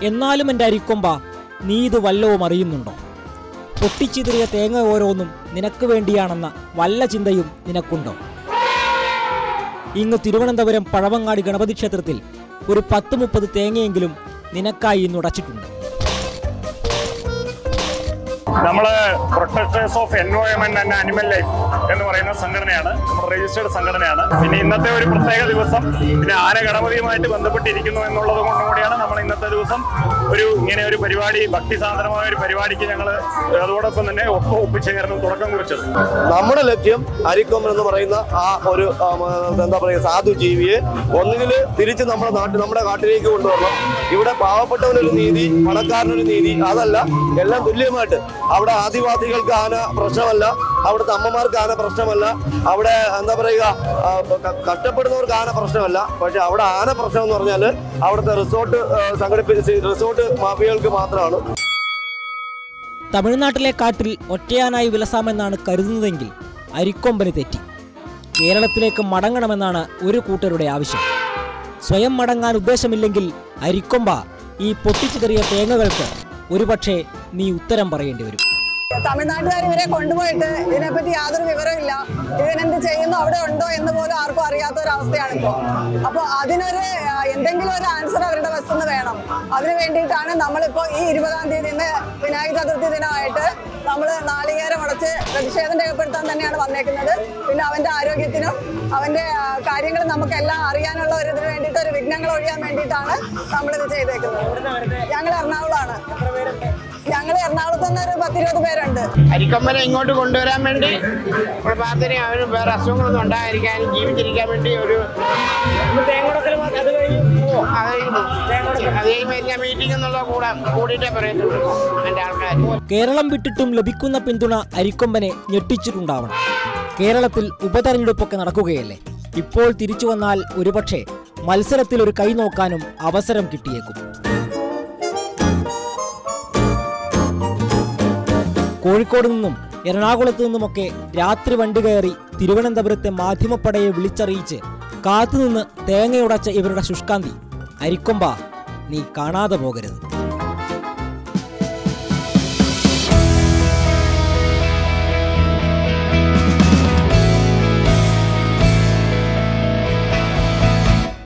എന്നാലും എൻ്റെ അരിക്കൊമ്പ നീ ഇത് വല്ലവും അറിയുന്നുണ്ടോ പൊട്ടിച്ചിതറിയ തേങ്ങ ഓരോന്നും നിനക്ക് വേണ്ടിയാണെന്ന വല്ല ചിന്തയും നിനക്കുണ്ടോ ഇങ്ങ് തിരുവനന്തപുരം പഴവങ്ങാടി ഗണപതി ക്ഷേത്രത്തിൽ ഒരു പത്ത് മുപ്പത് തേങ്ങയെങ്കിലും നിനക്കായി ഇന്ന് ഉടച്ചിട്ടുണ്ട് നമ്മള് protectors of environment and animal life എന്ന് പറയുന്ന സംഘടനയാണ് നമ്മുടെ രജിസ്റ്റേർഡ് സംഘടനയാണ് പിന്നെ ഇന്നത്തെ ഒരു പ്രത്യേക ദിവസം പിന്നെ ആന ഗണപതിയുമായിട്ട് ബന്ധപ്പെട്ടിരിക്കുന്നു എന്നുള്ളത് കൊണ്ടും കൂടിയാണ് നമ്മൾ ഇന്നത്തെ ദിവസം ഒരു ഇങ്ങനെ ഒരു പരിപാടി ഭക്തിസാന്ദ്രമായ ഒരു പരിപാടിക്ക് ഞങ്ങൾ അതോടൊപ്പം തന്നെ ഒപ്പം ഒപ്പിച്ചേർന്ന് തുടക്കം കുറിച്ചത് നമ്മുടെ ലക്ഷ്യം അരിക്കൊമ്പൻ എന്ന് പറയുന്ന ആ ഒരു ആ, മ, എന്താ പറയുക സാധു ജീവിയെ ഒന്നുകിൽ തിരിച്ച് നമ്മുടെ നാട്ടിൽ നമ്മുടെ കാട്ടിലേക്ക് കൊണ്ടുവരണം ഇവിടെ പാവപ്പെട്ടവനൊരു നീതി പണക്കാരനൊരു നീതി അതല്ല എല്ലാം തുല്യമായിട്ട് അവിടെ ആദിവാസികൾക്ക് ആന പ്രശ്നമല്ല അവിടുത്തെ അമ്മമാർക്ക് ആന പ്രശ്നമല്ല അവിടെ എന്താ പറയുക ആ, ക- കഷ്ടപ്പെടുന്നവർക്ക് ആന പ്രശ്നമല്ല പക്ഷെ അവിടെ ആന പ്രശ്നം എന്ന് പറഞ്ഞാൽ അവിടുത്തെ റിസോർട്ട് ആ, സംഘടിപ്പിച്ച് റിസോർട്ട് മാഫിയകൾക്ക് മാത്രമാണ് തമിഴ്നാട്ടിലെ കാട്ടിൽ ഒറ്റയാനായി വിലസാമെന്നാണ് കരുതുന്നതെങ്കിൽ അരിക്കൊമ്പന് തെറ്റി കേരളത്തിലേക്ക് മടങ്ങണമെന്നാണ് ഒരു കൂട്ടരുടെ ആവശ്യം സ്വയം മടങ്ങാൻ ഉദ്ദേശമില്ലെങ്കിൽ അരിക്കൊമ്പ ഈ പൊട്ടിച്ചിതറിയ തേങ്ങകൾക്ക് ഒരുപക്ഷെ നീ ഉത്തരം പറയേണ്ടി വരും തമിഴ്നാട്ടുകാർ ഇവരെ കൊണ്ടുപോയിട്ട് ഇതിനെപ്പറ്റി യാതൊരു വിവരമില്ല ഇവനെന്ത് ചെയ്യുന്നു അവിടെ ഉണ്ടോ എന്ന് പോലും ആർക്കും അറിയാത്ത ഒരു അവസ്ഥയാണ് ഇപ്പോൾ അപ്പോൾ അതിനൊരു ആ, എന്തെങ്കിലും ഒരു ആൻസർ അവരുടെ ബസ്സിന്ന് വേണം അതിന് വേണ്ടിയിട്ടാണ് നമ്മളിപ്പോൾ ഈ ഇരുപതാം തീയതി ഇന്ന് വിനായക ചതുർത്ഥി ദിനമായിട്ട് നമ്മൾ നാളികേരം അടച്ച് പ്രതിഷേധം രേഖപ്പെടുത്താൻ തന്നെയാണ് വന്നേക്കുന്നത് പിന്നെ അവന്റെ ആരോഗ്യത്തിനും അവന്റെ കാര്യങ്ങൾ നമുക്കെല്ലാം അറിയാനുള്ള ഒരു ഇതിന് വേണ്ടിയിട്ട് ഒരു വിഘ്നങ്ങൾ ഒഴിയാൻ വേണ്ടിയിട്ടാണ് നമ്മളിത് ചെയ്തേക്കുന്നത് ഞങ്ങൾ എറണാകുളമാണ് ഞങ്ങൾ എറണാകുളത്ത് നിന്ന് ഒരു പത്തിരുപത് പേരുണ്ട് അരിക്കൊമ്പനെ ഇങ്ങോട്ട് കൊണ്ടുവരാൻ വേണ്ടി നമ്മൾ പ്രാർത്ഥന അവന് വേറെ അസുഖങ്ങളൊന്നും ഉണ്ടായിരിക്കാനും ജീവിച്ചിരിക്കാൻ വേണ്ടി ഒരു അത് കഴിയുമ്പോൾ അത് കഴിയുമ്പോൾ എല്ലാ മീറ്റിംഗ് എന്നുള്ള കൂടെ കൂടിയിട്ടേ പറയത്തുള്ളൂ എൻ്റെ ആൾക്കാർ കേരളം വിട്ടിട്ടും ലഭിക്കുന്ന പിന്തുണ അരിക്കൊമ്പനെ ഞെട്ടിച്ചിട്ടുണ്ടാവണം കേരളത്തിൽ ഉപതെരഞ്ഞെടുപ്പൊക്കെ നടക്കുകയല്ലേ ഇപ്പോൾ തിരിച്ചു വന്നാൽ ഒരുപക്ഷെ മത്സരത്തിൽ ഒരു കൈ നോക്കാനും അവസരം കിട്ടിയേക്കും കോഴിക്കോട് നിന്നും എറണാകുളത്തു നിന്നുമൊക്കെ രാത്രി വണ്ടി കയറി തിരുവനന്തപുരത്തെ മാധ്യമപ്പടയെ വിളിച്ചറിയിച്ച് കാത്തുനിന്ന് തേങ്ങയുടച്ച ഇവരുടെ ശുഷ്കാന്തി അരിക്കൊമ്പ നീ കാണാതെ പോകരുത്